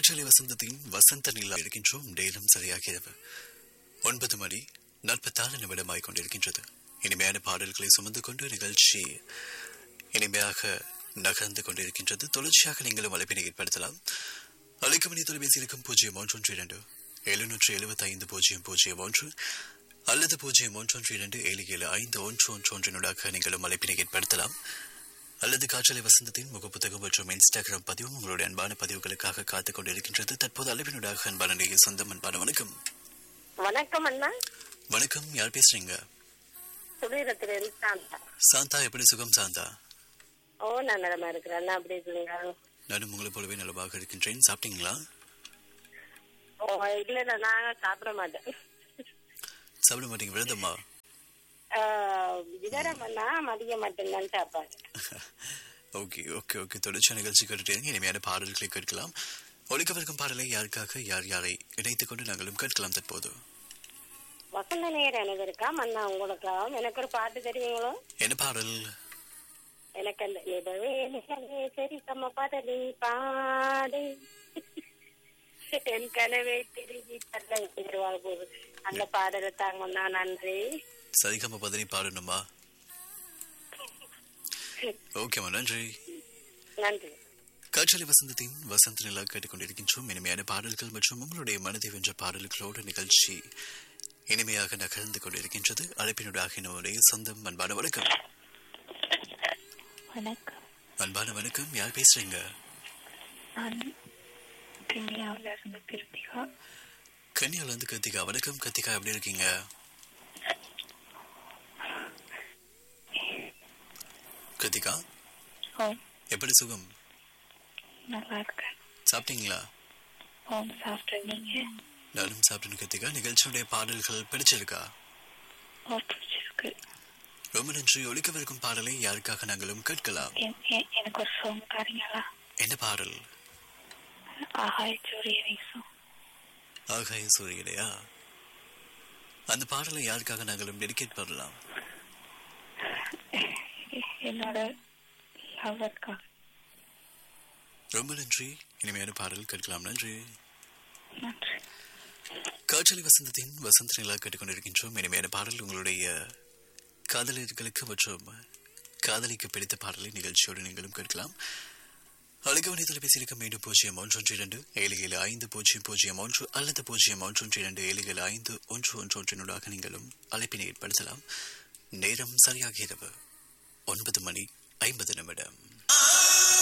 காற்றலை வசந்தத்தின் வசந்த நிலா இருக்கின்றோம் நேரம் சரியாகிறது ஒன்பது மணி நாற்பத்தாறு நிமிடமாய் கொண்டிருக்கின்றது இனிமையான பாடல்களை சுமந்து கொண்டு நிகழ்ச்சி இனிமையாக நகர்ந்து கொண்டிருக்கின்றது தொடர்ச்சியாக நீங்களும் அழைப்பினை ஏற்படுத்தலாம் அழைக்கமணி தொலைபேசி இருக்கும் பூஜ்ஜியம் ஒன்று இரண்டு எழுநூற்று எழுபத்தி ஐந்து பூஜ்ஜியம் பூஜ்ஜியம் ஒன்று அல்லது பூஜ்ஜியம் ஒன்று இரண்டு ஏழு ஏழு ஐந்து ஒன்று ஒன்று ஒன்றினூடாக நீங்களும் அழைப்பினை ஏற்படுத்தலாம் அல்லது காற்றலை வசந்தத்தின் முகப்புத்தகம் மற்றும் இன்ஸ்டாகிராம் பதிவும் உங்களுடைய அன்பான பதிவுகளுக்காக காத்துக் கொண்டிருக்கின்றது தற்போது அளவினூடாக அன்பான நேய சொந்தம் அன்பான வணக்கம் வணக்கம் அண்ணா வணக்கம் யார் பேசுறீங்க சுடீரத்துல இருந்து சாந்தா சாந்தா எப்படி சுகம் சாந்தா ஓ நான் நிலமா இருக்கிறேன் அண்ணா அப்படி இருக்குங்க நானும் உங்களை போலவே நலமாக இருக்கின்றேன் சாப்பிட்டீங்களா ஓ இல்ல நாங்க சாப்பிட மாட்டேன் சாப்பிட மாட்டீங்க விரதமா ஆஹ், விவரம் அண்ணா மதியம் மட்டும்தான் சாப்பாடு ஓகே ஓகே ஓகே தொடர்ச்சி நிகழ்ச்சி கேட்டுட்டே இனிமையான பாடல்களை கேட்கலாம் ஒழிக்கவிருக்கும் பாடலை யாருக்காக யார் யாரை இணைத்துக் கொண்டு நாங்களும் கேட்கலாம் தற்போது வசந்த நேரம் எனக்கு இருக்கா அண்ணா உங்களுக்காகவும் எனக்கு ஒரு பாட்டு தெரியுங்களோ என்ன பாடல் எனக்கு அந்த நிலவே நிலவே சரி சம பாடலி பாடு என் கனவே திரும்பி தள்ள திருவாள் போது அந்த பாடலை தாங்கண்ணா நன்றி சரிகம பதனி பாடணுமா ஓகேம்மா நன்றி நன்றி காற்றலை வசந்தத்தின் வசந்த நிலா கேட்டுக்கொண்டிருக்கின்றோம் இனிமையான பாடல்கள் மற்றும் உங்களுடைய மனதை வென்ற பாடல்களோடு நிகழ்ச்சி இனிமையாக நகர்ந்து கொண்டிருக்கின்றது அழைப்பினூடாக நம்முடைய சொந்தம் அன்பான வணக்கம் வணக்கம் அன்பான வணக்கம் யார் பேசுறீங்க நான் கன்னியாவில் இருந்து கிருத்திகா கன்னியால இருந்து கத்திகா வணக்கம் கத்திகா எப்படி இருக்கீங்க கத்திகா ஓம் எப்படி சுகம் நல்லா இருக்கேன் சாப்பிட்டீங்களா ஓம் சாப்பிட்டேன் நீங்க நானும் சாப்பிட்டேன் கத்திகா நிகழ்ச்சியுடைய பாடல்கள் பிடிச்சிருக்கா ஓ பிடிச்சிருக்கு ரொம்ப நன்றி ஒழிக்கவிருக்கும் பாடலை யாருக்காக நாங்களும் கேட்கலாம் என்- எ- எனக்கு ஒரு சாங் தரீங்களா என்ன பாடல் ஆகாய் சூரியனை சாங் ஆகாய சூரியனையா அந்த பாடலை யாருக்காக நாங்களும் டெடிகேட் பண்ணலாம் என்னோட லவருக்காக ரொம்ப நன்றி இனிமையான பாடல் கேட்கலாம் நன்றி நன்றி காற்றலை வசந்தத்தின் வசந்த நிலா கேட்டுக்கொண்டிருக்கின்றோம் இனிமையான பாடல் உங்களுடைய காதலர்களுக்கு மற்றும் காதலிக்கு பிடித்த பாடலை நிகழ்ச்சியோடு நீங்களும் கேட்கலாம் அழைக்கவனை தொலைபேசி இருக்க மீண்டும் பூஜ்ஜியம் ஒன்று ஒன்று இரண்டு ஏழு ஏழு ஐந்து பூஜ்ஜியம் பூஜ்ஜியம் ஒன்று அல்லது பூஜ்ஜியம் ஒன்று ஒன்று இரண்டு ஏழு ஏழு ஐந்து ஒன்று ஒன்று ஒன்றினூடாக நீங்களும் அழைப்பினை ஏற்படுத்தலாம் நேரம் சரியாக இரவு ஒன்பது மணி ஐம்பது நிமிடம்